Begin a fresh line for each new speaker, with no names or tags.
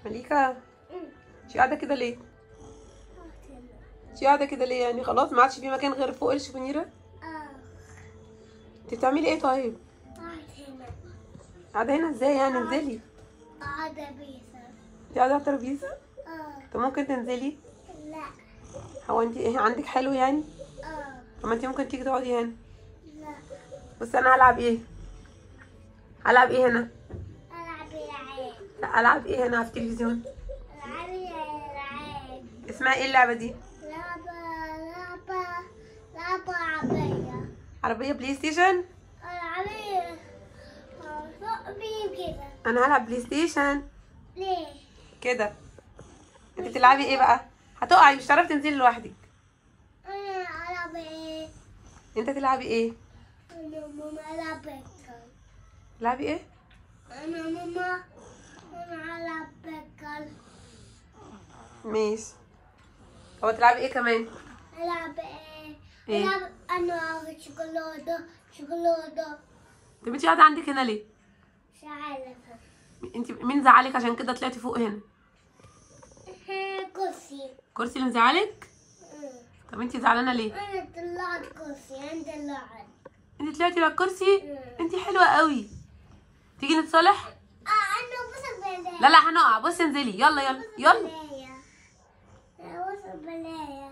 مليكة انتي قاعدة كده ليه؟ انتي قاعدة كده ليه يعني خلاص ما عادش في مكان غير فوق الشفونيرة؟
اه
انتي بتعملي ايه طيب؟
قاعد هنا
قاعدة هنا ازاي يعني انزلي
قاعدة بيسا
انتي قاعدة على الترابيزة؟
اه
طب ممكن تنزلي؟
لا
هو انتي ايه عندك حلو يعني؟
اه
طب ما انتي ممكن تيجي تقعدي هنا
لا
بس انا هلعب ايه؟ هلعب ايه هنا؟
ألعب العاب
لا العب ايه هنا في التلفزيون؟
ألعب العاب
اسمها ايه اللعبة دي؟
لعبة لعبة لعبة عربية
عربية بلاي ستيشن؟
العربية آه، فوق بيه كده
انا هلعب بلاي ستيشن
ليه؟
كده انت بتلعبي ايه بقى؟ هتقعي مش هتعرفي تنزلي لوحدك
أنا ألعب إيه؟
انت تلعبي ايه؟
أنا ماما ألعب بيكل
تلعبي ايه؟
أنا ماما أنا ألعب بيكل
ماشي هو تلعبي ايه كمان؟
ألعب إيه؟
إيه؟
ألعب أنا شوكولاتة شوكولاتة
طب انت قاعده عندك هنا ليه؟
مش عارفة
انت مين زعلك عشان كده طلعتي فوق هنا؟
كرسي
الكرسي اللي مزعلك؟ طب انت زعلانه ليه؟
أنا طلعت كرسي أنت طلعت
انت طلعتي على الكرسي؟ انت حلوه قوي تيجي نتصالح؟
آه أنا وصل بلايا
لا لا هنقع بصي انزلي يلا يلا يلا
بلايا أنا وصل بلايا